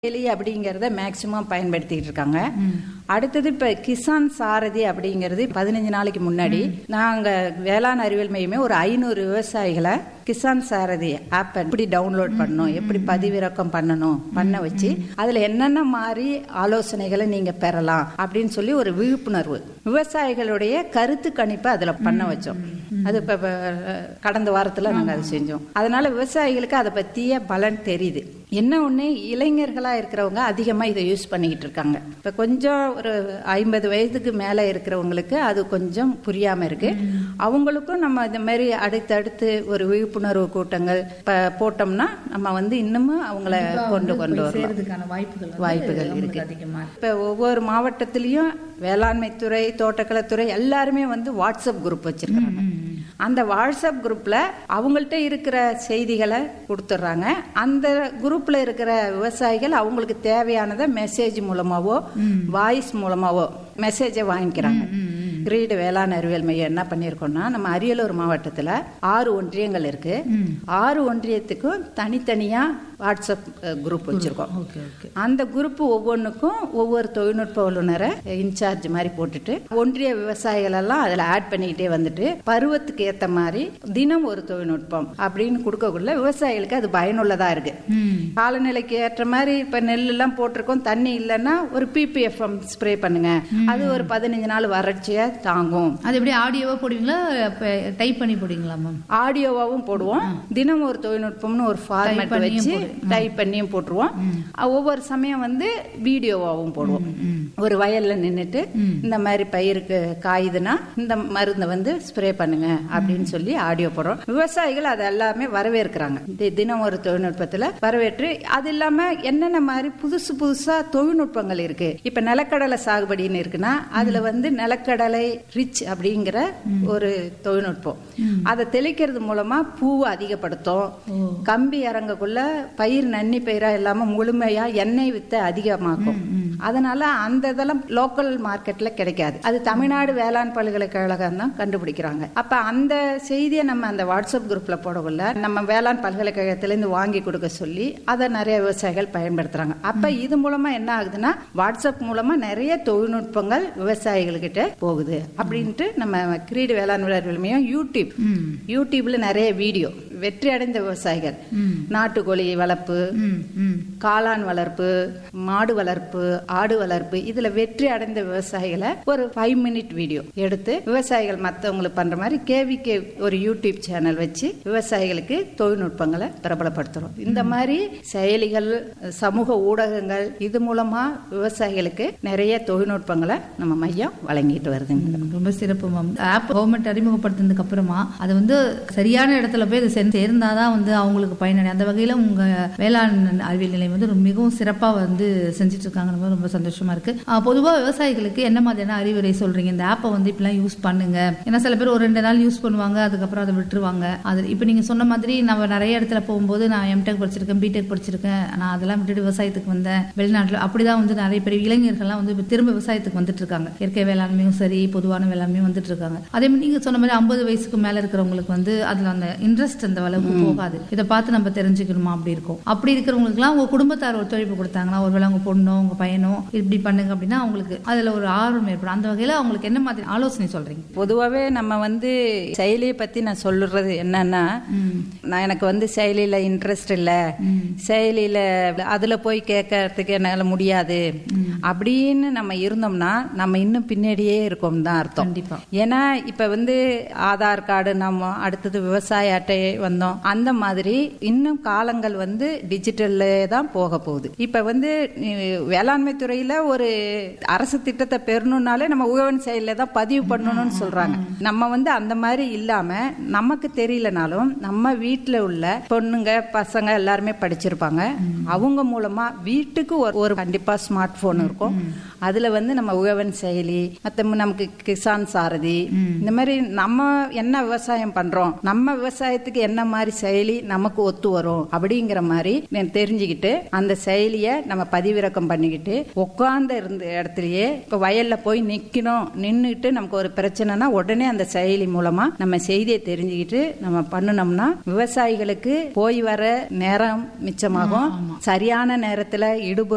செயலி அப்படிங்கறத மேக்சிமம் பயன்படுத்திட்டு இருக்காங்க அடுத்தது இப்ப கிசான் சாரதி அப்படிங்கிறது பதினஞ்சு நாளைக்கு முன்னாடி நாங்க வேளாண் அறிவியல் மையமே ஒரு ஐநூறு விவசாயிகளை கிசான் சாரதி ஆப் எப்படி டவுன்லோட் பண்ணணும் எப்படி பதிவிறக்கம் பண்ணணும் பண்ண வச்சு அதுல என்னென்ன மாதிரி ஆலோசனைகளை நீங்க பெறலாம் அப்படின்னு சொல்லி ஒரு விழிப்புணர்வு விவசாயிகளுடைய கருத்து கணிப்பை அதுல பண்ண வச்சோம் அது இப்ப இப்ப, கடந்த வாரத்துல நாங்க அது செஞ்சோம் அதனால விவசாயிகளுக்கு அதை பத்திய பலன் தெரியுது என்ன ஒண்ணு இளைஞர்களா இருக்கிறவங்க அதிகமா இதை யூஸ் பண்ணிக்கிட்டு இருக்காங்க இப்ப கொஞ்சம் ஒரு ஐம்பது வயதுக்கு மேல இருக்கிறவங்களுக்கு அது கொஞ்சம் புரியாம இருக்கு அவங்களுக்கும் நம்ம இந்த மாதிரி அடுத்தடுத்து ஒரு விழிப்புணர்வு கூட்டங்கள் இப்ப போட்டோம்னா நம்ம வந்து இன்னமும் அவங்கள கொண்டு கொண்டு வரலாம் சேர்றதுக்கான வாய்ப்புகள் வந்து வாய்ப்புகள் அவங்களுக்கு இருக்கு. அதிகமா இருக்கு. இப்ப ஒவ்வொரு மாவட்டத்திலயும் வேளாண்மை துறை தோட்டக்கலைத்துறை எல்லாருமே வந்து வாட்ஸ்அப் குரூப் வச்சிருக்காங்க அந்த வாட்ஸ்அப் குரூப்ல அவங்கள்ட்ட இருக்கிற செய்திகளை கொடுத்துட்றாங்க அந்த குரூப்ல இருக்கிற விவசாயிகள் அவங்களுக்கு தேவையானதை மெசேஜ் மூலமாவோ வாய்ஸ் மூலமாவோ மெசேஜை வாங்கிக்கிறாங்க கிரீடு வேளாண் அறிவியல் மையம் என்ன பண்ணியிருக்கோம்னா நம்ம அரியலூர் மாவட்டத்துல ஆறு ஒன்றியங்கள் இருக்கு ஆறு ஒன்றியத்துக்கும் தனித்தனியா வாட்ஸ்அப் குரூப் வச்சிருக்கோம் ஓகே ஓகே அந்த குரூப் ஒவ்வொன்றுக்கும் ஒவ்வொரு தொழில்நுட்ப வல்லுநரை இன்சார்ஜ் மாதிரி போட்டுட்டு ஒன்றிய விவசாயிகள் எல்லாம் அதுல ஆட் பண்ணிக்கிட்டே வந்துட்டு பருவத்துக்கு ஏத்த மாதிரி தினம் ஒரு தொழில்நுட்பம் அப்படின்னு கொடுக்கக்குள்ள விவசாயிகளுக்கு அது பயனுள்ளதா இருக்கு காலநிலைக்கு ஏற்ற மாதிரி இப்ப நெல் எல்லாம் போட்டிருக்கோம் தண்ணி இல்லைன்னா ஒரு பிபிஎஃப்எம் ஸ்ப்ரே பண்ணுங்க அது ஒரு பதினஞ்சு நாள் வறட்சியை தாங்கும் அது எப்படி ஆடியோவா போடுவீங்களா டைப் பண்ணி போடுவீங்களா மேம் ஆடியோவாவும் போடுவோம் தினம் ஒரு தொழில்நுட்பம்னு ஒரு ஃபார்மேட் பண்ணியும் வச்சு டைப் பண்ணியும் போட்டுருவோம் ஒவ்வொரு சமயம் வந்து வீடியோவாவும் போடுவோம் ஒரு வயல்ல நின்னுட்டு இந்த மாதிரி பயிருக்கு காயுதுன்னா இந்த மருந்தை வந்து ஸ்ப்ரே பண்ணுங்க அப்படின்னு சொல்லி ஆடியோ போடுறோம் விவசாயிகள் அது எல்லாமே வரவேற்கிறாங்க தி- தினம் ஒரு தொழில்நுட்பத்துல வரவேற்று அது இல்லாம என்னென்ன மாதிரி புதுசு புதுசா தொழில்நுட்பங்கள் இருக்கு இப்ப நிலக்கடலை சாகுபடின்னு இருக்குன்னா அதுல வந்து நிலக்கடலை ரிச் அப்படிங்கிற ஒரு தொழில்நுட்பம் அதை தெளிக்கிறது மூலமா பூவை அதிகப்படுத்தும் கம்பி இறங்கக்குள்ள பயிர் நன்னி பயிரா இல்லாம முழுமையா எண்ணெய் வித்தை அதிகமாக்கும் அதனால அந்த இதெல்லாம் லோக்கல் மார்க்கெட்ல கிடைக்காது அது தமிழ்நாடு வேளாண் பல்கலைக்கழகம் தான் கண்டுபிடிக்கிறாங்க அப்ப அந்த செய்தியை நம்ம அந்த வாட்ஸ்அப் குரூப்ல போடக்குள்ள நம்ம வேளாண் பல்கலைக்கழகத்திலேருந்து வாங்கி கொடுக்க சொல்லி அதை நிறைய விவசாயிகள் பயன்படுத்துறாங்க அப்ப இது மூலமா என்ன ஆகுதுன்னா வாட்ஸ்அப் மூலமா நிறைய தொழில்நுட்பங்கள் விவசாயிகள்கிட்ட போகுது அப்படின்ட்டு நம்ம கிரீடு வேளாண் விளையாட்டு மையம் யூடியூப் யூடியூப்ல நிறைய வீடியோ வெற்றி அடைந்த விவசாயிகள் நாட்டுக்கோழி வளர்ப்பு ம் ம் காளான் வளர்ப்பு மாடு வளர்ப்பு ஆடு வளர்ப்பு இதுல வெற்றி அடைந்த விவசாயிகளை ஒரு ஃபைவ் மினிட் வீடியோ எடுத்து விவசாயிகள் மத்தவங்களுக்கு பண்ற மாதிரி கேவிகே ஒரு யூடியூப் சேனல் வச்சு விவசாயிகளுக்கு தொழில்நுட்பங்களை பிரபலப்படுத்துறோம் இந்த மாதிரி செயலிகள் சமூக ஊடகங்கள் இது மூலமா விவசாயிகளுக்கு நிறைய தொழில்நுட்பங்களை நம்ம மையம் வழங்கிட்டு வருதுங்க ம், ரொம்ப சிறப்பு மேம் ஆப் கவர்மெண்ட் அறிமுகப்படுத்தினதுக்கு அப்புறமா அது வந்து சரியான இடத்துல போய் அது சென்று சேர்ந்தாதான் வந்து அவங்களுக்கு பயனடை அந்த வகையில உங்க வேளாண் அறிவியல் நிலையம் வந்து ரொம்ப- மிகவும் சிறப்பா வந்து செஞ்சுட்டு இருக்காங்க ரொம்ப சந்தோஷமா இருக்கு ஆஹ், பொதுவா விவசாயிகளுக்கு என்ன மாதிரியான அறிவுரை சொல்றீங்க இந்த ஆப்பை வந்து இப்படிலாம் யூஸ் பண்ணுங்க ஏன்னா சில பேர் ஒரு ரெண்டு நாள் யூஸ் பண்ணுவாங்க அதுக்கப்புறம் அதை விட்டுருவாங்க அது இப்போ நீங்க சொன்ன மாதிரி நம்ம நிறைய இடத்துல போகும்போது நான் எம்டெக் படிச்சிருக்கேன் பிடெக் படிச்சிருக்கேன் நான் அதெல்லாம் விட்டுட்டு விவசாயத்துக்கு வந்தேன் வெளிநாட்டுல அப்படிதான் வந்து நிறைய பேர் இளைஞர்கள்லாம் வந்து இப்ப திரும்ப விவசாயத்துக்கு வந்துட்டு இருக்காங்க இயற்கை வேளாண்மையும் சரி பொதுவான வேளாண்மையும் வந்துட்டு இருக்காங்க அதே மாதிரி நீங்க சொன்ன மாதிரி ஐம்பது வயசுக்கு மேல இருக்கிறவங்களுக்கு வந்து அதுல அந்த இன்ட்ரெஸ்ட் அந்த அளவுக்கு போகாது இதை பார்த்து நம்ம தெரிஞ்சுக்கணுமா அப்படி இருக்கும் அப்படி இருக்கிறவங்களுக்குலாம் உங்க குடும்பத்தார் ஒத்துழைப்பு கொடுத்தாங்கன்னா ஒருவேளை உங்க பொண்ணோ உங்க பையனோ இப்படி பண்ணுங்க அப்படின்னா அவங்களுக்கு அதுல ஒரு ஆர்வம் ஏற்படும் அந்த வகையில அவங்களுக்கு என்ன மாதிரி ஆலோசனை சொல்றீங்க பொதுவாகவே நம்ம வந்து செயலியை பத்தி நான் சொல்றது என்னன்னா நான் எனக்கு வந்து செயலியில இன்ட்ரெஸ்ட் இல்ல செயலியில அதுல போய் கேட்கறதுக்கு என்னால முடியாது அப்படின்னு நம்ம இருந்தோம்னா நம்ம இன்னும் பின்னாடியே இருக்கோம் தான் அர்த்தம் கண்டிப்பா ஏன்னா இப்ப வந்து ஆதார் கார்டு நம்ம அடுத்தது விவசாய அட்டை வந்தோம் அந்த மாதிரி இன்னும் காலங்கள் வந்து டிஜிட்டல்ல தான் போக போகுது இப்ப வந்து அஹ், வேளாண்மை துறையில ஒரு அரசு திட்டத்தை பெறணும்னாலே நம்ம உழவன் செயலில் தான் பதிவு பண்ணணும்னு சொல்றாங்க நம்ம வந்து அந்த மாதிரி இல்லாம நமக்கு தெரியலனாலும் நம்ம வீட்டுல உள்ள பொண்ணுங்க பசங்க எல்லாருமே படிச்சிருப்பாங்க அவங்க மூலமா வீட்டுக்கு ஒரு- ஒரு கண்டிப்பா ஸ்மார்ட் போன் இருக்கும் அதுல வந்து நம்ம உழவன் செயலி மத்த நமக்கு கிசான் சாரதி இந்த மாதிரி நம்ம என்ன விவசாயம் பண்றோம் நம்ம விவசாயத்துக்கு என்ன மாதிரி செயலி நமக்கு ஒத்து வரும் அப்படிங்கிற மாதிரி நான் தெரிஞ்சுக்கிட்டு அந்த செயலியை நம்ம பதிவிறக்கம் பண்ணிக்கிட்டு உட்கார்ந்த இருந்த இடத்துலயே இப்ப வயல்ல போய் நிக்கணும் நின்னுட்டு நமக்கு ஒரு பிரச்சனைனா உடனே அந்த செயலி மூலமா நம்ம செய்தியை தெரிஞ்சுக்கிட்டு நம்ம பண்ணுனோம்னா விவசாயிகளுக்கு போய் வர நேரம் மிச்சமாகும் சரியான நேரத்துல இடுபொருள்